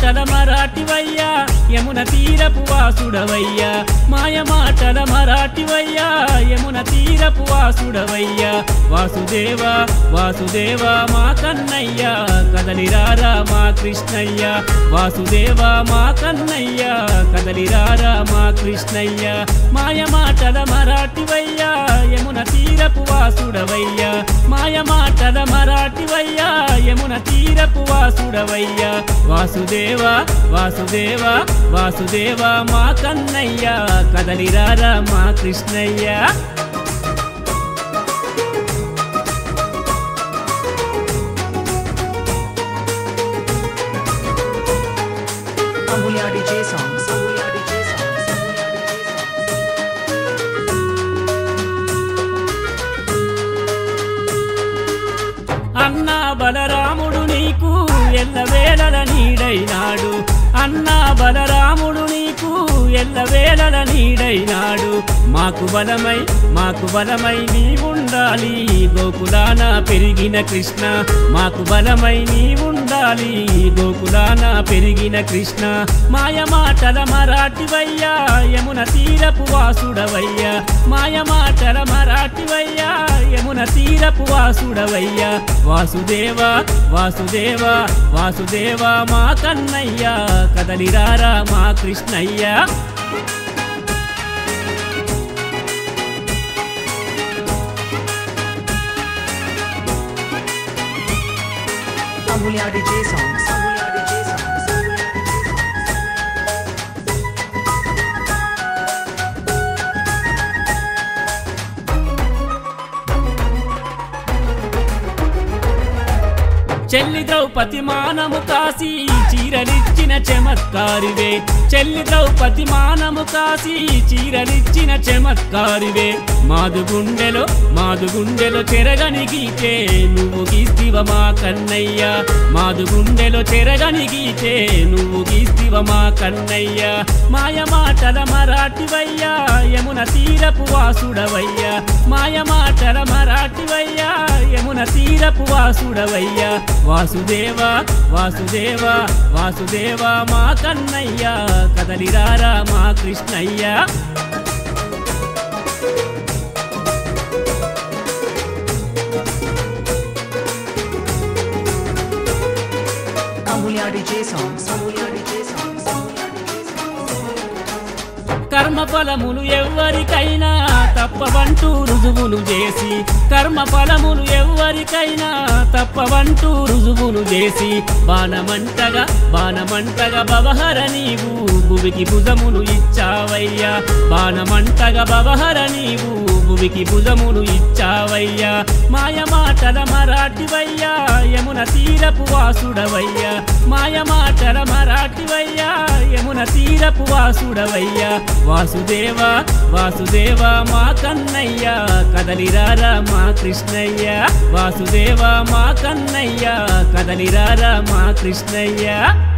మాటల మరాఠివయ్యా యమున తీరపు వాసుడవయ్యా మాయ మాటల మరాఠివయ్యా యమున తీరపు వాసుడవయ్యా వాసుదేవ వాసుదేవ మా కన్నయ్య కదలిరారా మా కృష్ణయ్య వాసుదేవ మా కన్నయ్య కదలిరారా మా కృష్ణయ్య మాయ మాటల మరాఠివయ్యా యమున తీరపు వాసుడవయ్యా మాయ మాటల మరాఠివయ్యా యమున తీరపు వాసుడవయ్యా వాసుదేవ వాసుదేవ వాసుదేవ మా కన్నయ్య కదలిరారా మా Krishnaiah Amulya DJ songs. Amulya DJ songs. Amulya DJ songs. అన్నా బలరాముడు నీకు ఎల్లవేళల నీడైనాడు అన్నా బలరాముడు నీకు ఎల్లవేళల నీడైనాడు మాకు బలమై మాకు బలమై నీ ఉండాలి గోకులాన పెరిగిన కృష్ణ మాకు బలమై నీ ఉండాలి గోకులాన పెరిగిన కృష్ణ మాయ మాటల మరాఠివయ్యా యమున తీరపు వాసుడవయ్యా మాయ మాటల మరాఠివయ్యా యమున తీరపు వాసుడవయ్యా వాసుదేవ వాసుదేవ వాసుదేవ మా కన్నయ్య కదలిరారా మా Krishnaiah Amulya DJ songs. Amulya DJ songs. Amulya DJ songs. చెల్లి ద్రౌపది మానము కాసి చీరలిచ్చిన చమత్కారివే చెల్లి ద్రౌపది మానము కాసి చీరలిచ్చిన చమత్కారివే మాదు గుండెలో మాదు గుండెలో చెరగని గీతే నువ్వు గీస్తివ మా కన్నయ్య మాదు గుండెలో చెరగని గీతే నువ్వు గీస్తివ మా కన్నయ్య మాయ మాటల మరాఠివయ్యా యమున తీరపు వాసుడవయ్యా మాయ మాటల మరాఠివయ్యా యమున తీరపు వాసుడవయ్యా వాసుదేవ వాసుదేవ వాసుదేవ మా కన్నయ్య కదలిరారా మా Krishnaiah Amulya DJ songs. Amulya DJ songs. Amulya DJ songs. కర్మ ఫలములు ఎవ్వరికైనా తప్పవంటూ రుజువులు చేసి కర్మ ఫలములు ఎవ్వరికైనా తప్పవంటూ రుజువులు చేసి బాణమంటగా బాణమంటగా బవహర నీవు భువికి భుజములు ఇచ్చావయ్యా బాణమంటగా బవహర నీవు భువికి భుజములు ఇచ్చావయ్యా మాయ మాటల మరాఠివయ్యా యమున తీరపు వాసుడవయ్యా మాయ మాటల మరాఠివయ్యా యమున తీరపు వాసుడవయ్యా వాసుదేవ వాసుదేవ మా కన్నయ్య కదలిరారా మా కృష్ణయ్య వాసుదేవ మా కన్నయ్య కదలిరారా మా కృష్ణయ్య